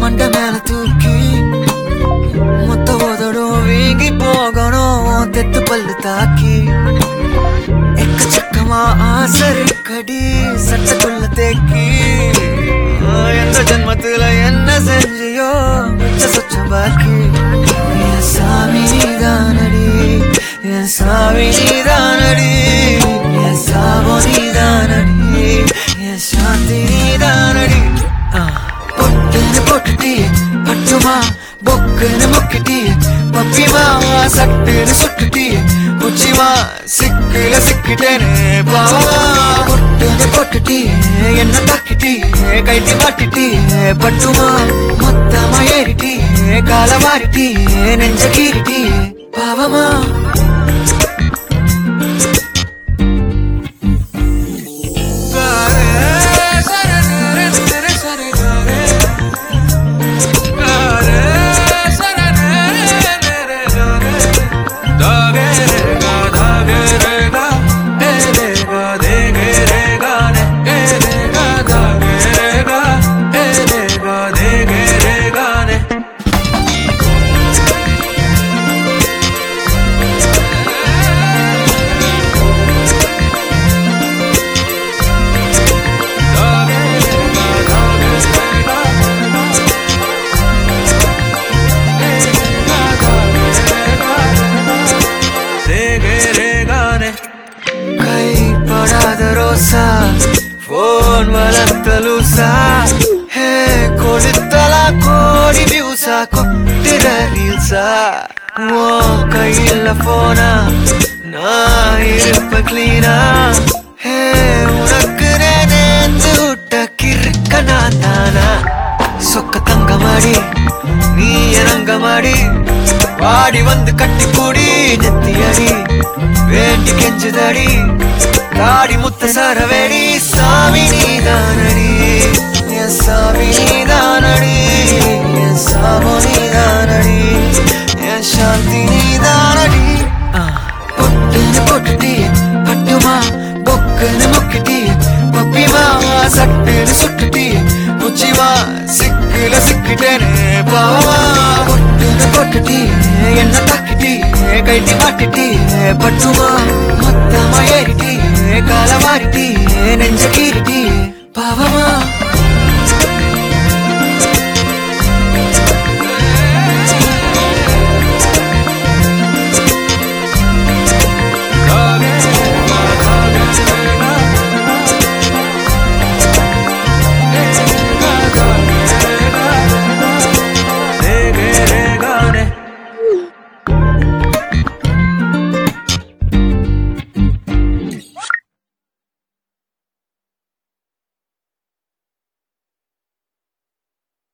மண்ட மேல தூக்கி மொத்த உதடும் வீங்கி போகணும் உன் தெத்து பல்லு தாக்கி எக்கச்சக்கமா ஆசருக்கடி சட்டக்குள்ள தேக்கி ஆ, எந்த ஜென்மத்துல என்ன செஞ்சியோ மிச்ச சொச்சம் பாக்கி என் சாமி நீதானடி என் சாமி நீதானடி என் சாபோ நீதானடி என் சாந்தி நீதானடி ஆ, பொட்டுன்னு போட்டுட்டியே பட்டுமா பொக்குன்னு முக்கிட்டியே பப்பிமா சட்டுன்னு சுட்டுட்டியே உச்சிமா சிக்குல சிக்கிட்டேனே பாவமா பொட்டுன்னு போட்டுட்டியே என்ன தாக்கிட்டியே கைட்டி மாட்டிட்டியே பட்டுமா மொத்தமா ஏறிட்டியே கால மாறிட்டியே நெஞ்ச கீறிட்டியே பாவமா கைப்படாத ரோசா போன் வளர்த்த லூசா ஹே கொடுத்தலா கோடி வியூசா கொட்டுற ரீல்ஸா ஓ கையில போனா நான் இருப்ப கிளீனா ஹே உனக்கு நேர்ந்து விட்ட கிறுக்க நான் தானா சொக்க தங்கமாடி நீ எனங்கமாடி வாடி வந்து கட்டி கூடி நெத்தியடி வேண்டி கெஞ்சுதடி காடி முத்த சரவேடி சாமி நீதானடி என் சாமி நீதானடி என் சாமோ நீதானடி என் சாந்தி நீதானடி ஆ, பொட்டுன்னு போட்டுட்டியே பட்டுமா பொக்குன்னு முக்கிட்டியே பப்பிமா சட்டுன்னு சுட்டுட்டியே உச்சிமா சிக்குல சிக்கிட்டேனே பாவமா பொட்டுன்னு போட்டுட்டியே என்ன தாக்கிட்டியே கைட்டி மாட்டிட்டியே பட்டுமா மொத்தமா ஏறிட்டியே கால மாறிட்டியே நெஞ்ச கீறிட்டியே பாவமா